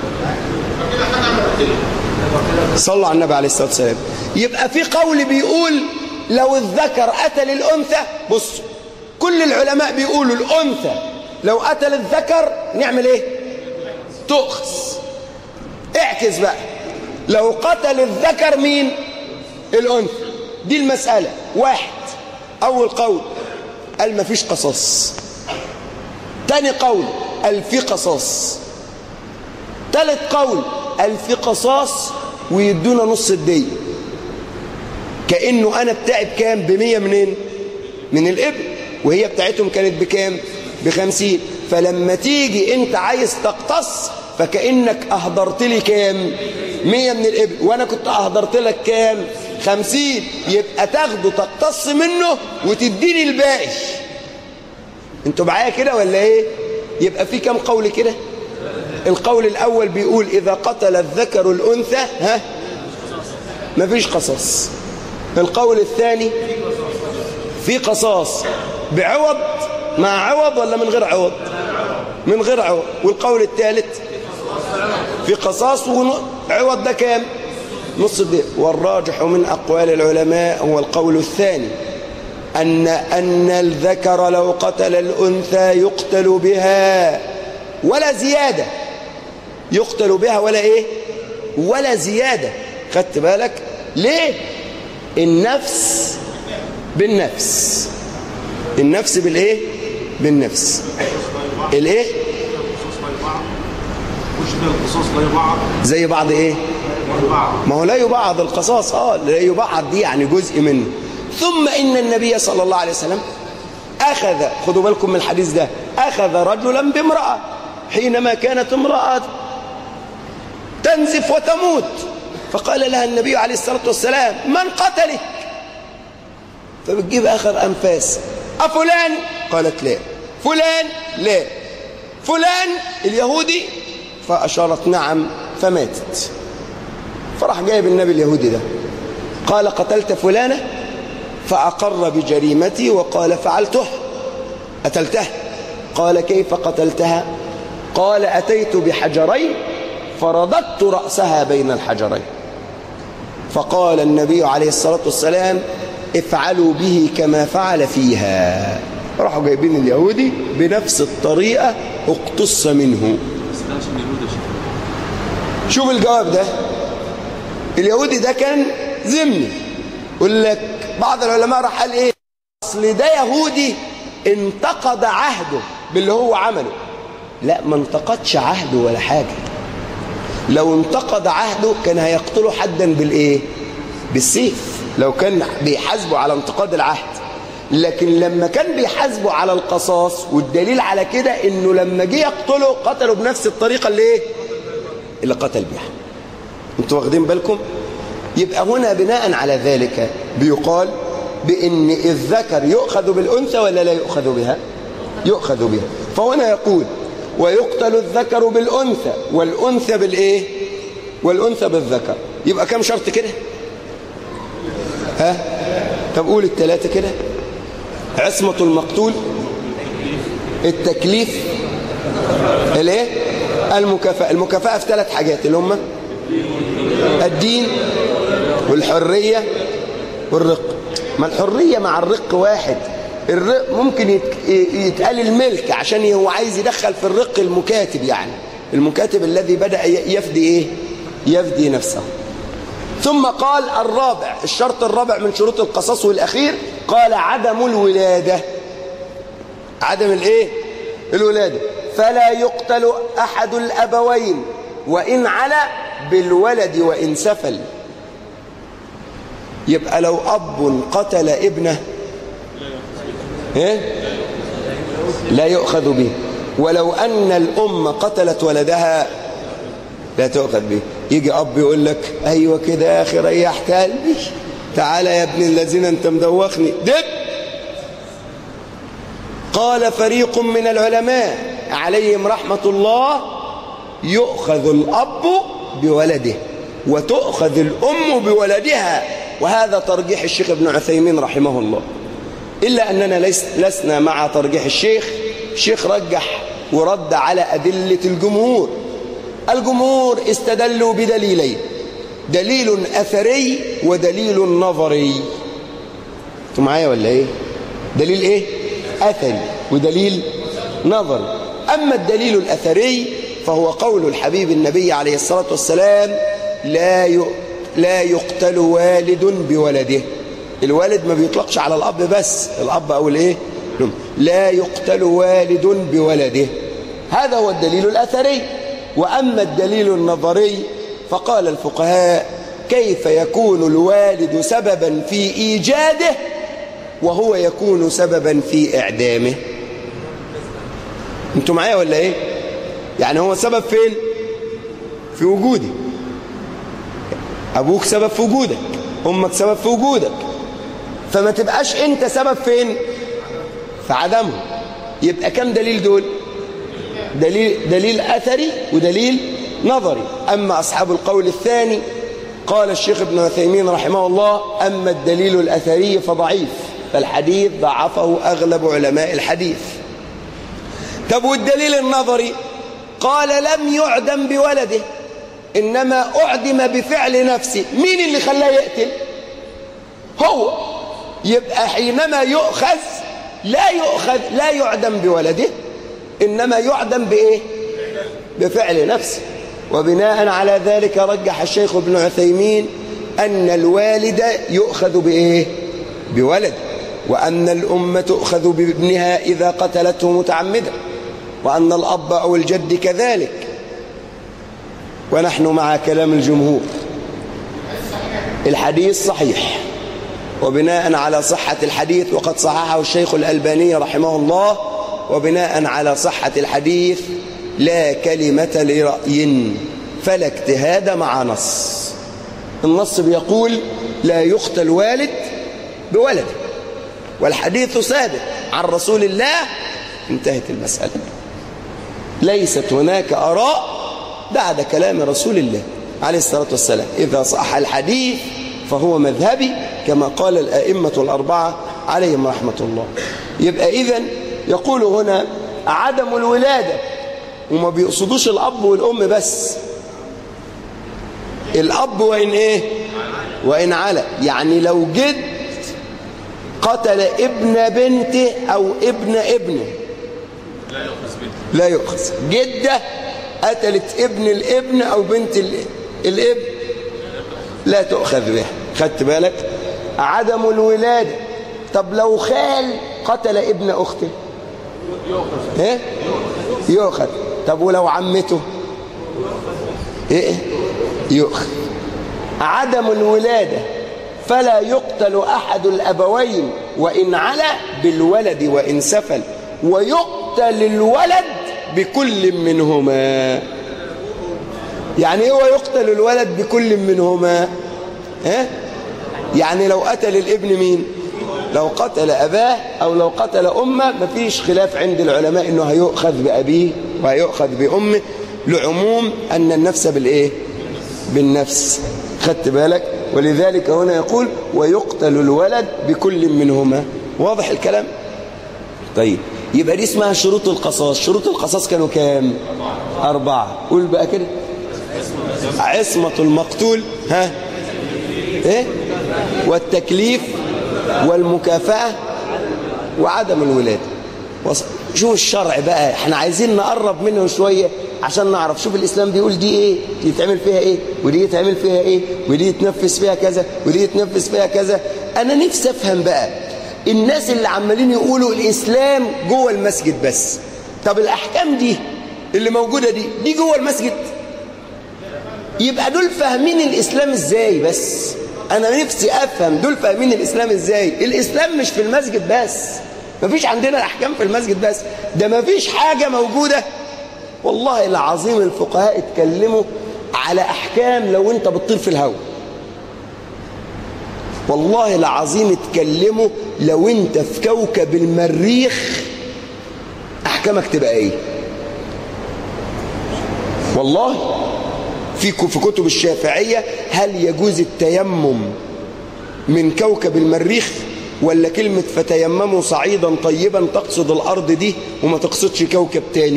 صلوا على النبي عليه الصلاة والسلام يبقى في قول بيقول لو الذكر قتل الأنثى بصوا كل العلماء بيقولوا الأنثى لو قتل الذكر نعمل ايه تؤخذ اعكس بقى لو قتل الذكر مين الأنثى دي المسألة واحد أول قول قال مفيش قصاص تاني قول قال في قصاص تالت قول قال في قصاص ويدونا نص الدية كأنه أنا بتاعي بكام بمية منين من الإبل وهي بتاعتهم كانت بكام بخمسين فلما تيجي انت عايز تقتص فكأنك أهدرت لي كام مية من الإبل وأنا كنت أهدرت لك كام خمسين يبقى تاخده تقتص منه وتديني الباقي انتوا معايا كده ولا ايه يبقى في كام قول كده القول الأول بيقول إذا قتل الذكر الأنثى ها مفيش قصاص القول الثاني في قصاص بعوض مع عوض ولا من غير عوض من غير عوض والقول الثالث في قصاص وعوض ده كام نص الدين والراجح من أقوال العلماء هو القول الثاني أن, أن الذكر لو قتل الأنثى يقتل بها ولا زيادة يقتل بها ولا إيه ولا زيادة خدت بالك ليه النفس بالنفس النفس بالإيه بالنفس الإيه زي بعض إيه ما هو لا يبعض القصاص اه لا يبعض دي يعني جزء منه ثم إن النبي صلى الله عليه وسلم أخذ خدوا بالكم من الحديث ده أخذ رجلا بامرأة حينما كانت امرأة تنزف وتموت فقال لها النبي عليه الصلاة والسلام من قتلك فبتجيب آخر أنفاس أفلان قالت لا فلان لا فلان اليهودي فأشارت نعم فماتت فراح جايب النبي اليهودي ده قال قتلت فلانة فأقر بجريمتي وقال فعلته قتلتها قال كيف قتلتها قال أتيت بحجرين فرددت رأسها بين الحجرين فقال النبي عليه الصلاة والسلام افعلوا به كما فعل فيها راحوا جايبين اليهودي بنفس الطريقة اقتص منه شوف الجواب ده اليهودي ده كان ذمي يقول لك بعض العلماء راح قال ايه اصل ده يهودي انتقد عهده باللي هو عمله لا ما انتقدش عهده ولا حاجة لو انتقد عهده كان هيقتله حدا بالايه بالسيف لو كان بيحاسبه على انتقاد العهد لكن لما كان بيحاسبه على القصاص والدليل على كده انه لما جه يقتله قتله بنفس الطريقة اللي ايه اللي قتل بيها انتوا واخدين بالكم يبقى هنا بناء على ذلك بيقال بان الذكر يؤخذ بالانثى ولا لا يؤخذ بها يؤخذ بها فهنا يقول ويقتل الذكر بالانثى والانثى بالايه والانثى بالذكر يبقى كم شرط كده ها طب قول الثلاثه كده عصمه المقتول التكليف الايه المكافاه المكافاه في ثلاث حاجات اللي هم الدين والحريه والرق ما الحريه مع الرق واحد الرق ممكن يت- يتقال الملك عشان هو عايز يدخل في الرق المكاتب يعني المكاتب الذي بدأ ي- يفدي ايه يفدي نفسه ثم قال الرابع الشرط الرابع من شروط القصاص والأخير قال عدم الولادة عدم الايه الولادة فلا يقتل أحد الأبوين وإن على بالولد وإن سفل يبقى لو أب قتل ابنه إيه؟ لا يؤخذ به ولو أن الأم قتلت ولدها لا تؤخذ به يجي أب يقول لك أيوة كده يا أخي ريحت قلبي تعالى يا ابن الذين أنت مدوخني دب قال فريق من العلماء عليهم رحمة الله يؤخذ الأب بولده وتؤخذ الأم بولدها وهذا ترجيح الشيخ ابن عثيمين رحمه الله إلا أننا ليس لسنا مع ترجيح الشيخ الشيخ رجح ورد على أدلة الجمهور الجمهور استدلوا بدليلين دليل أثري ودليل نظري انتوا معايا ولا ايه دليل ايه أثري ودليل نظري أما الدليل الأثري فهو قول الحبيب النبي عليه الصلاة والسلام لا ي... لا يقتل والد بولده الوالد ما بيطلقش على الأب بس الأب أو الإيه الأم. لا يقتل والد بولده هذا هو الدليل الأثري وأما الدليل النظري فقال الفقهاء كيف يكون الوالد سببا في إيجاده وهو يكون سببا في إعدامه انتوا معايا ولا ايه يعني هو سبب فين في وجودي ابوك سبب في وجودك امك سبب في وجودك فما تبقاش انت سبب فين في عدمه يبقى كم دليل دول دليل دليل اثري ودليل نظري اما اصحاب القول الثاني قال الشيخ ابن عثيمين رحمه الله اما الدليل الاثري فضعيف فالحديث ضعفه اغلب علماء الحديث طب والدليل النظري قال لم يعدم بولده إنما أعدم بفعل نفسه مين اللي خلاه يقتل هو يبقى حينما يؤخذ لا يؤخذ لا يعدم بولده إنما يعدم بإيه بفعل نفسه وبناء على ذلك رجح الشيخ ابن عثيمين أن الوالد يؤخذ بإيه بولد وأن الأم تؤخذ بابنها إذا قتلته متعمدا وأن الأب أو الجد كذلك ونحن مع كلام الجمهور الحديث صحيح وبناء على صحة الحديث وقد صححه الشيخ الألباني رحمه الله وبناء على صحة الحديث لا كلمة لرأي فلا اجتهاد مع نص النص بيقول لا يقتل والد بولده والحديث ثابت عن رسول الله انتهت المسألة ليست هناك آراء بعد كلام رسول الله عليه الصلاة والسلام إذا صح الحديث فهو مذهبي كما قال الأئمة الأربعة عليهم رحمة الله يبقى إذن يقول هنا عدم الولادة وما بيقصدوش الأب والأم بس الأب وإن إيه وإن على يعني لو جد قتل ابن بنته أو ابن ابنه لا يؤخذ جدة قتلت ابن الابن أو بنت ال- الابن لا تؤخذ بها خدت بالك عدم الولادة طب لو خال قتل ابن أخته ايه يؤخذ طب ولو عمته ايه يؤخذ عدم الولادة فلا يقتل أحد الأبوين وإن علا بالولد وإن سفل ويقتل الولد بكل منهما يعني ايه ويقتل الولد بكل منهما ها يعني لو قتل الابن مين لو قتل أباه أو لو قتل أمه مفيش خلاف عند العلماء أنه هيؤخذ بأبيه وهيؤخذ بأمه لعموم أن النفس بالإيه بالنفس خدت بالك ولذلك هنا يقول ويقتل الولد بكل منهما واضح الكلام طيب يبقى دي اسمها شروط القصاص شروط القصاص كانوا كام أربعة قول بقى كده عصمة المقتول ها ايه والتكليف والمكافأة وعدم الولادة وص- شوف الشرع بقى احنا عايزين نقرب منه شوية عشان نعرف شوف الإسلام بيقول دي ايه يتعمل فيها ايه ودي يتعمل فيها ايه ودي يتنفذ فيها كذا ودي يتنفذ فيها كذا انا نفسي افهم بقى الناس اللي عمالين يقولوا الإسلام جوه المسجد بس طب الأحكام دي اللي موجودة دي دي جوه المسجد يبقى دول فاهمين الإسلام إزاي بس أنا نفسي أفهم دول فاهمين الإسلام إزاي الإسلام مش في المسجد بس مفيش عندنا أحكام في المسجد بس ده مفيش حاجة موجودة والله العظيم الفقهاء اتكلموا على أحكام لو أنت بتطير في الهواء والله العظيم اتكلموا لو أنت في كوكب المريخ أحكامك تبقى إيه والله في في كتب الشافعية هل يجوز التيمم من كوكب المريخ ولا كلمة فتيمموا صعيدا طيبا تقصد الأرض دي وما تقصدش كوكب تاني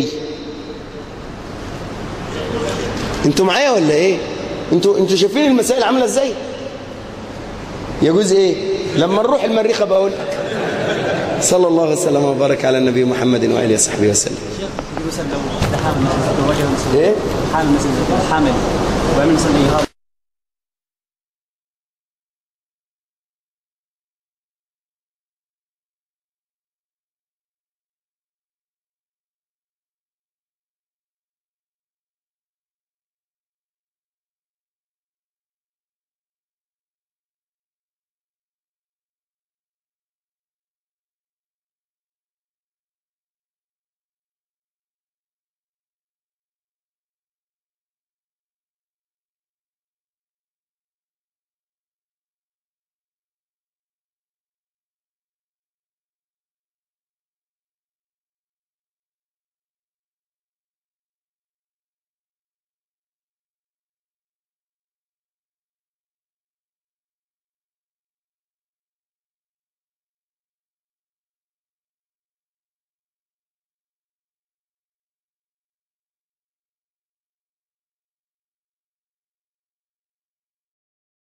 انتوا معايا ولا ايه انتوا انتوا شايفين المسائل عاملة ازاي يجوز ايه لما نروح المريخ بقول صلى الله وسلم وبارك على النبي محمد وآله وصحبه وسلم مثلا لو ده حامل مثلا لو واجه مثلا ايه حامل مثلا حامل ويعمل مثلا ايهاب